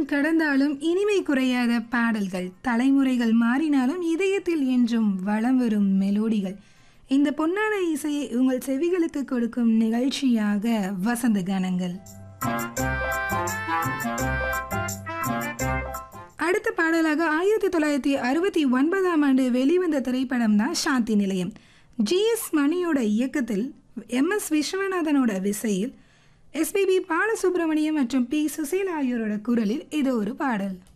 காலம் கடந்தாலும் இனிமை குறையாத பாடல்கள் தலைமுறைகள் மாறினாலும் இதயத்தில் என்றும் வளம் வரும் மெலோடிகள் இந்த பொன்னான இசையை உங்கள் செவிகளுக்கு கொடுக்கும் நிகழ்ச்சியாக வசந்த கானங்கள் அடுத்த பாடலாக ஆயிரத்தி தொள்ளாயிரத்தி அறுபத்தி ஒன்பதாம் ஆண்டு வெளிவந்த திரைப்படம் தான் சாந்தி நிலையம் ஜி எஸ் மணியோட இயக்கத்தில் எம் எஸ் விஸ்வநாதனோட விசையில் எஸ்பிபி பாலசுப்ரமணியம் மற்றும் பி சுசீலா ஆகியோரோட குரலில் இது ஒரு பாடல்